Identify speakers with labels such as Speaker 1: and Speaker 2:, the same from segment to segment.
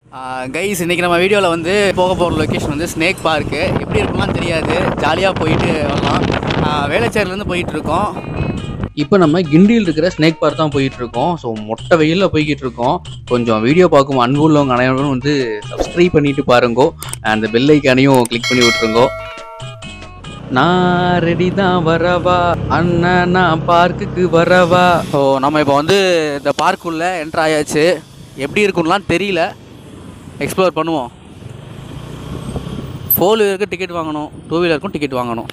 Speaker 1: guys இன்றைக்கி நம்ம வீடியோவில் வந்து போக போகிற லொக்கேஷன் வந்து ஸ்னேக் பார்க்கு எப்படி இருக்கும்லாம் தெரியாது ஜாலியாக போயிட்டு வரலாம் ஆஹ் வேளச்சேரிலேருந்து போயிட்டு இருக்கோம்
Speaker 2: இப்போ நம்ம கிண்டியில் இருக்கிற ஸ்னேக் பார்க் தான் போயிட்டு இருக்கோம் ஸோ மொட்டை வெயிலில் போய்கிட்டு இருக்கோம் கொஞ்சம் வீடியோ பார்க்கும் அன்பு உள்ளவங்க அனைவரும் வந்து சப்ஸ்கிரைப் பண்ணிட்டு பாருங்கோ அந்த பெல் ஐக்கானையும் கிளிக் பண்ணி விட்டுருங்கோ நான் ரெடி தான் வரவா அண்ணன் நான் பார்க்குக்கு வரவா
Speaker 1: ஸோ நம்ம இப்போ வந்து இந்த பார்க்குள்ளே என்ட்ரு ஆயாச்சு எப்படி இருக்கும்லாம் தெரியல எக்ஸ்ப்ளோர் பண்ணுவோம் ஃபோர் வீலருக்கு டிக்கெட் வாங்கணும் டூ வீலருக்கும் டிக்கெட் வாங்கணும்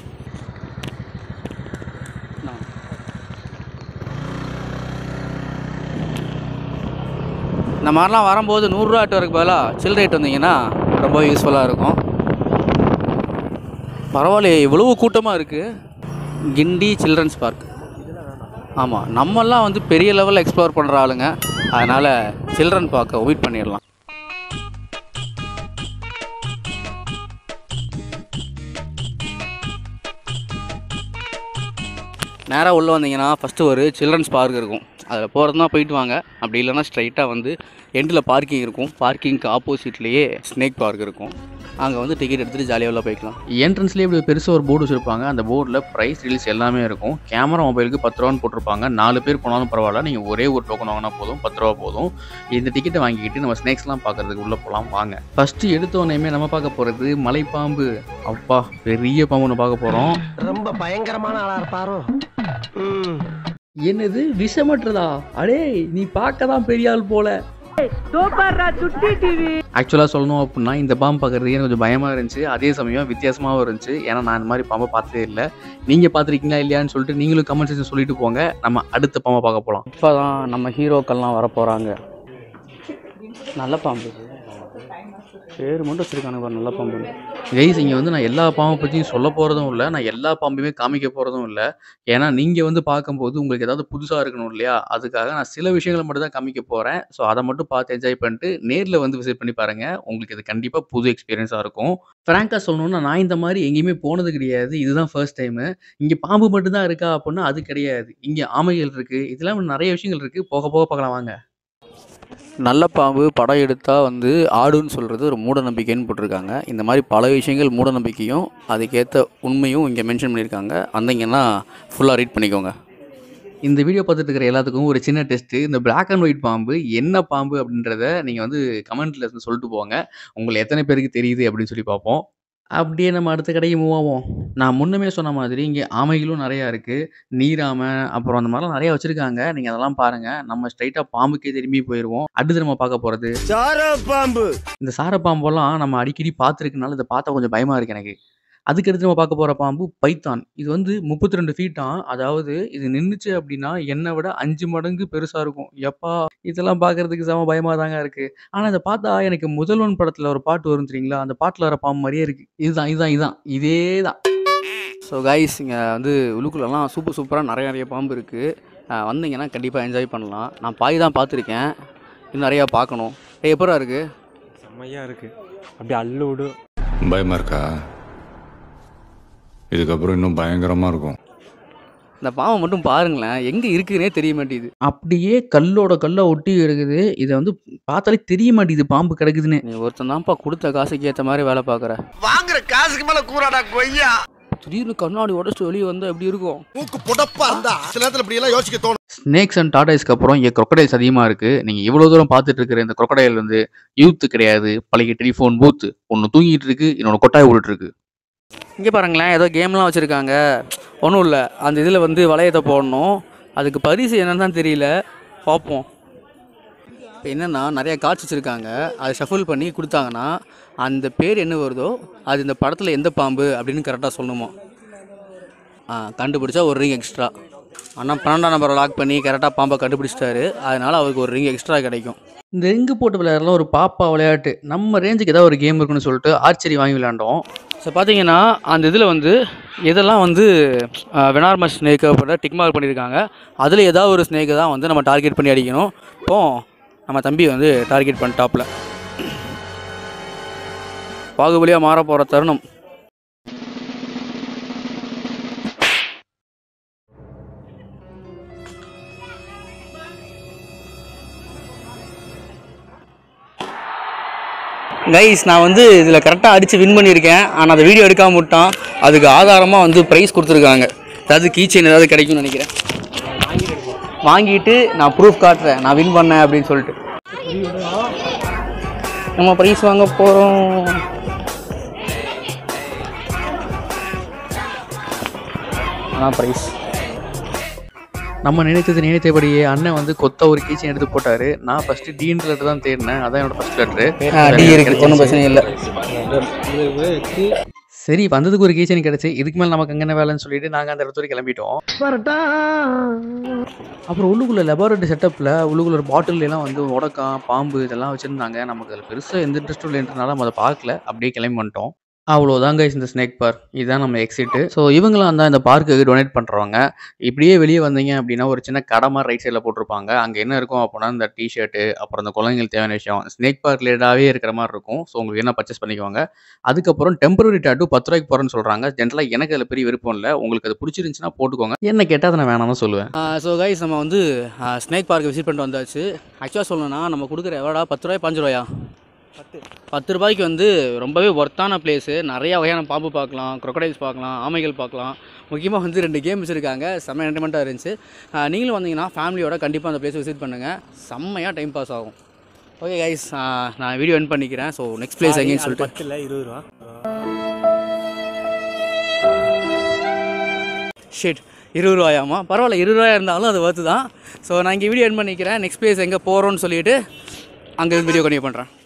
Speaker 1: இந்த மாதிரிலாம் வரும்போது நூறுரூவா ஆட்டோருக்கு பதிலாக சில் ரேட் வந்தீங்கன்னா ரொம்ப யூஸ்ஃபுல்லாக இருக்கும் பரவாயில்லையே இவ்வளவு கூட்டமாக இருக்குது கிண்டி சில்ட்ரன்ஸ் பார்க் ஆமாம் நம்மெல்லாம் வந்து பெரிய லெவலில் எக்ஸ்ப்ளோர் பண்ணுற ஆளுங்க அதனால் சில்ட்ரன் பார்க்கை ஒமிட் பண்ணிடலாம் நேராக உள்ளே வந்தீங்கன்னா ஃபஸ்ட்டு ஒரு சில்ட்ரன்ஸ் பார்க் இருக்கும் அதில் போகிறதுனா போயிட்டு வாங்க அப்படி இல்லைன்னா ஸ்ட்ரைட்டாக வந்து எண்டில் பார்க்கிங் இருக்கும் பார்க்கிங்க்கு ஆப்போசிட்லேயே ஸ்னேக் பார்க் இருக்கும் அங்கே வந்து டிக்கெட் எடுத்துகிட்டு ஜாலியாக உள்ள போய்க்கலாம்
Speaker 2: என்ட்ரன்ஸ்லேயே இப்படி பெருசாக ஒரு போர்டு வச்சுருப்பாங்க அந்த போர்டில் ப்ரைஸ் ரீல்ஸ் எல்லாமே இருக்கும் கேமரா மொபைலுக்கு பத்து ரூபான்னு போட்டிருப்பாங்க நாலு பேர் போனாலும் பரவாயில்ல நீங்கள் ஒரே ஒரு டோக்கன் வாங்கினா போதும் பத்து ரூபா போதும் இந்த டிக்கெட்டை வாங்கிக்கிட்டு நம்ம ஸ்நேக்ஸ்லாம் பார்க்கறதுக்கு உள்ளே போகலாம் வாங்க ஃபஸ்ட்டு எடுத்தோடனேமே நம்ம பார்க்க போகிறது மலைப்பாம்பு அப்பா பெரிய பாம்பு ஒன்று பார்க்க போகிறோம்
Speaker 3: ரொம்ப பயங்கரமான ஆளா இருப்பாரோ ம்
Speaker 2: என்னது விஷமற்றதா அடே நீ பார்க்க தான் பெரிய ஆள் போல ஆக்சுவலாக சொல்லணும் அப்படின்னா இந்த பாம்பு பார்க்குறதுக்கு எனக்கு கொஞ்சம் பயமாக இருந்துச்சு அதே சமயம் வித்தியாசமாகவும் இருந்துச்சு ஏன்னா நான் இந்த மாதிரி பாம்பை பார்த்ததே இல்லை நீங்கள் பார்த்துருக்கீங்களா இல்லையான்னு சொல்லிட்டு நீங்களும் கமெண்ட் செக்ஷன் சொல்லிட்டு போங்க நம்ம அடுத்த பாம்பை பார்க்க போகலாம்
Speaker 1: இப்போ தான் நம்ம ஹீரோக்கள்லாம் வர போகிறாங்க நல்ல பாம்பு பேர் மட்டும் வச்சுருக்கானுங்க பாரு நல்ல பாம்பு
Speaker 2: கைஸ் இங்கே வந்து நான் எல்லா பாம்பை பற்றியும் சொல்ல போகிறதும் இல்லை நான் எல்லா பாம்பையுமே காமிக்க போகிறதும் இல்லை ஏன்னா நீங்கள் வந்து பார்க்கும்போது உங்களுக்கு ஏதாவது புதுசாக இருக்கணும் இல்லையா அதுக்காக நான் சில விஷயங்களை மட்டும் தான் காமிக்க போகிறேன் ஸோ அதை மட்டும் பார்த்து என்ஜாய் பண்ணிட்டு நேரில் வந்து விசிட் பண்ணி பாருங்கள் உங்களுக்கு இது கண்டிப்பாக புது எக்ஸ்பீரியன்ஸாக இருக்கும் ஃப்ராங்காக சொல்லணும்னா நான் இந்த மாதிரி எங்கேயுமே போனது கிடையாது இதுதான் ஃபர்ஸ்ட் டைமு இங்கே பாம்பு மட்டும்தான் இருக்கா அப்படின்னா அது கிடையாது இங்கே ஆமைகள் இருக்குது இதெல்லாம் நிறைய விஷயங்கள் இருக்குது போக போக பார்க்கலாம் வாங்க
Speaker 1: நல்ல பாம்பு படம் எடுத்தால் வந்து ஆடுன்னு சொல்கிறது ஒரு மூட நம்பிக்கைன்னு போட்டிருக்காங்க இந்த மாதிரி பல விஷயங்கள் மூட நம்பிக்கையும் அதுக்கேற்ற உண்மையும் இங்கே மென்ஷன் பண்ணியிருக்காங்க வந்தீங்கன்னா ஃபுல்லாக ரீட் பண்ணிக்கோங்க
Speaker 2: இந்த வீடியோ பார்த்துட்டு இருக்கிற எல்லாத்துக்கும் ஒரு சின்ன டெஸ்ட்டு இந்த Black அண்ட் ஒயிட் பாம்பு என்ன பாம்பு அப்படின்றத நீங்கள் வந்து கமெண்ட்டில் சொல்லிட்டு போங்க உங்களுக்கு எத்தனை பேருக்கு தெரியுது அப்படின்னு சொல்லி பார்ப்போம் அப்படியே நம்ம அடுத்த கடைக்கு மூவ் ஆவோம் நான் முன்னமே சொன்ன மாதிரி இங்கே ஆமைகளும் நிறையா இருக்குது நீராமை அப்புறம் அந்த மாதிரிலாம் நிறையா வச்சுருக்காங்க நீங்கள் அதெல்லாம் பாருங்கள் நம்ம ஸ்ட்ரைட்டாக பாம்புக்கே திரும்பி போயிடுவோம் அடுத்து நம்ம பார்க்க போகிறது
Speaker 3: சார பாம்பு
Speaker 2: இந்த சார பாம்பெல்லாம் நம்ம அடிக்கடி பார்த்துருக்கனால இதை பார்த்தா கொஞ்சம் பயமாக இருக்கு எனக்கு அதுக்கடுத்து நம்ம பார்க்க போகிற பாம்பு பைத்தான் இது வந்து முப்பத்தி ரெண்டு ஃபீட்டான் அதாவது இது நின்றுச்சு அப்படின்னா என்னை விட அஞ்சு மடங்கு பெருசாக இருக்கும் எப்பா இதெல்லாம் பார்க்கறதுக்கு செம பயமாக தாங்க இருக்குது ஆனால் இதை பார்த்தா எனக்கு முதல்வன் படத்தில் ஒரு பாட்டு வரும் தெரியுங்களா அந்த பாட்டில் வர பாம்பு மாதிரியே இருக்குது இதுதான் இதுதான் இதுதான் இதே தான்
Speaker 1: ஸோ கைஸ் இங்கே வந்து உள்ளுக்குள்ளலாம் சூப்பர் சூப்பராக நிறைய நிறைய பாம்பு இருக்குது வந்தீங்கன்னா கண்டிப்பாக என்ஜாய் பண்ணலாம் நான் பாய் தான் பார்த்துருக்கேன் இன்னும் நிறையா பார்க்கணும் ஏ எப்பரா இருக்குது
Speaker 4: செம்மையா இருக்கு அப்படியே அள்ளு விடு
Speaker 5: பயமா இருக்கா இதுக்கப்புறம் இன்னும் பயங்கரமா இருக்கும்
Speaker 1: இந்த பாம்பை மட்டும் பாருங்களேன் எங்கே இருக்குன்னே தெரிய மாட்டேங்குது
Speaker 2: அப்படியே கல்லோட கல்லை ஒட்டி இருக்குது இதை வந்து பார்த்தாலே தெரிய மாட்டேங்குது பாம்பு கிடக்குதுன்னு
Speaker 1: நீ ஒருத்தன் தான்ப்பா கொடுத்த காசுக்கு ஏற்ற மாதிரி வேலை பார்க்குற
Speaker 3: வாங்குற காசுக்கு மேல கூறாடா கொய்யா
Speaker 1: திடீர்னு கண்ணாடி உடச்சிட்டு வெளியே வந்தால் எப்படி இருக்கும்
Speaker 3: மூக்கு புடப்பா இருந்தா சில நேரத்துல இப்படி எல்லாம் யோசிக்க தோணும்
Speaker 2: ஸ்னேக்ஸ் அண்ட் டாடாய்ஸ்க்கு அப்புறம் இங்கே crocodiles அதிகமாக இருக்குது நீங்கள் இவ்வளோ தூரம் பார்த்துட்டு இருக்கிற இந்த crocodile வந்து யூத்து கிடையாது பழைய டெலிஃபோன் பூத்து ஒன்று தூங்கிட்டு இருக்கு இன்னொன்று கொட்டாய் விட்டுட்டு இருக்கு
Speaker 1: இங்கே பாருங்களேன் ஏதோ கேம்லாம் வச்சுருக்காங்க ஒன்றும் இல்லை அந்த இதில் வந்து வளையத்தை போடணும் அதுக்கு பரிசு என்னன்னு தான் தெரியல பார்ப்போம் இப்போ என்னென்னா நிறைய கார்ட்ஸ் வச்சுருக்காங்க அதை ஷஃபிள் பண்ணி கொடுத்தாங்கன்னா அந்த பேர் என்ன வருதோ அது இந்த படத்தில் எந்த பாம்பு அப்படின்னு கரெக்டாக சொல்லணுமா ஆ கண்டுபிடிச்சா ஒரு ரிங் எக்ஸ்ட்ரா ஆனால் பன்னெண்டாம் நம்பரை லாக் பண்ணி கரெக்டாக பாம்பை கண்டுபிடிச்சிட்டாரு அதனால் அவருக்கு ஒரு ரிங் எக்ஸ்ட்ரா கிடைக்கும்
Speaker 2: இந்த ரிங்கு போட்டு விளையாடலாம் ஒரு பாப்பா விளையாட்டு நம்ம ரேஞ்சுக்கு ஏதாவது ஒரு கேம் இருக்குன்னு சொல்லிட்டு ஆர்ச்சரி வாங்கி விளையாண்டோம்
Speaker 1: ஸோ பார்த்தீங்கன்னா அந்த இதில் வந்து இதெல்லாம் வந்து வெனார்மஸ் ஸ்னேக்கு அப்படின்ற டிக் மார்க் பண்ணியிருக்காங்க அதில் ஏதாவது ஒரு ஸ்னேக்கு தான் வந்து நம்ம டார்கெட் பண்ணி அடிக்கணும் இப்போ நம்ம தம்பி வந்து டார்கெட் பண்ணிட்டாப்ல பாகுபலியாக மாற போகிற தருணம் கைஸ் நான் வந்து இதில் கரெக்டாக அடித்து வின் பண்ணியிருக்கேன் ஆனால் அந்த வீடியோ எடுக்காம விட்டான் அதுக்கு ஆதாரமாக வந்து ப்ரைஸ் கொடுத்துருக்காங்க அதாவது கீச்சைன் ஏதாவது கிடைக்கும்னு நினைக்கிறேன் வாங்கிட்டு நான் ப்ரூஃப் காட்டுறேன் நான் வின் பண்ணேன் அப்படின்னு சொல்லிட்டு நம்ம ப்ரைஸ் வாங்க போகிறோம் அதான் ப்ரைஸ்
Speaker 2: நம்ம நினைத்தது நினைத்தபடியே அண்ணன் வந்து கொத்த ஒரு கீச்சன் எடுத்து போட்டாரு நான் ஃபர்ஸ்ட் டீன் லெட்டர் தான் தேடினேன் அதான் என்னோட ஃபர்ஸ்ட் லெட்டரு
Speaker 1: டி இருக்கு ஒன்றும் பிரச்சனை இல்லை
Speaker 2: சரி வந்ததுக்கு ஒரு கீச்சன் கிடைச்சு இதுக்கு மேலே நமக்கு அங்கே என்ன வேலைன்னு சொல்லிட்டு நாங்கள் அந்த இடத்துல கிளம்பிட்டோம் அப்புறம் உள்ளுக்குள்ள லெபார்டரி செட்டப்பில் உள்ளுக்குள்ள ஒரு பாட்டில் எல்லாம் வந்து உடக்கம் பாம்பு இதெல்லாம் வச்சுருந்தாங்க நமக்கு அதில் பெருசாக எந்த இன்ட்ரெஸ்ட்டும் இல்லைன்றனால நம்ம அதை பார்க்கல அப்படியே கிளம்பி வந்துட்டோம் அவ்வளோதான் கைஸ் இந்த ஸ்னேக் பார்க் இதுதான் நம்ம எக்ஸிட்டு ஸோ இவங்களாம் தான் இந்த பார்க்குக்கு டொனேட் பண்ணுறவங்க இப்படியே வெளியே வந்தீங்க அப்படின்னா ஒரு சின்ன கடை மாதிரி ரைட் சைடில் போட்டிருப்பாங்க அங்கே என்ன இருக்கும் அப்படின்னா இந்த டிஷர்ட்டு அப்புறம் இந்த குழந்தைங்களுக்கு தேவையான விஷயம் ஸ்னேக் பார்க் ரிலேட்டாகவே இருக்கிற மாதிரி இருக்கும் ஸோ உங்களுக்கு என்ன பர்ச்சேஸ் பண்ணிக்குவாங்க அதுக்கப்புறம் டெம்பரரி டாட்டூ பத்து ரூபாய்க்கு போகிறேன்னு சொல்கிறாங்க ஜென்ரலாக எனக்கு அதில் பெரிய விருப்பம் இல்லை உங்களுக்கு அது பிடிச்சிருந்துச்சுன்னா போட்டுக்கோங்க என்ன கேட்டால் அதை நான் வேணாம்னு சொல்லுவேன்
Speaker 1: ஸோ கைஸ் நம்ம வந்து ஸ்னேக் பார்க் விசிட் பண்ணிட்டு வந்தாச்சு ஆக்சுவலாக சொல்லணும்னா நம்ம கொடுக்குற எவ்வளோடா பத்து ரூபாய் பாஞ்சு ரூபாயா பத்து பத்து ரூபாய்க்கு வந்து ரொம்பவே ஒர்த்தான பிளேஸு நிறைய வகையான பாம்பு பார்க்கலாம் crocodiles பார்க்கலாம் ஆமைகள் பார்க்கலாம் முக்கியமாக வந்து ரெண்டு கேம் வச்சுருக்காங்க செம்ம என்டர்மெண்ட்டாக இருந்துச்சு ஆஹ் நீங்களும் வந்தீங்கன்னா ஃபேமிலியோட கண்டிப்பாக அந்த பிளேஸ் விசிட் பண்ணுங்கள் செம்மையாக டைம் பாஸ் ஆகும் ஓகே கைஸ் நான் வீடியோ என் பண்ணிக்கிறேன் ஸோ நெக்ஸ்ட் பிளேஸ் எங்கேன்னு சொல்லிட்டு
Speaker 4: பத்தில் இருபது ரூபா
Speaker 1: ஷிட் இருபது ரூபாயாமா பரவாயில்ல இருபது ரூபாயா இருந்தாலும் அது ஒர்த்து தான் ஸோ நான் இங்கே வீடியோ என் பண்ணிக்கிறேன் நெக்ஸ்ட் பிளேஸ் எங்கே போகிறோன்னு சொல்லிட்டு அங்கே வீடியோ கண்டினியூ பண்ணுறேன்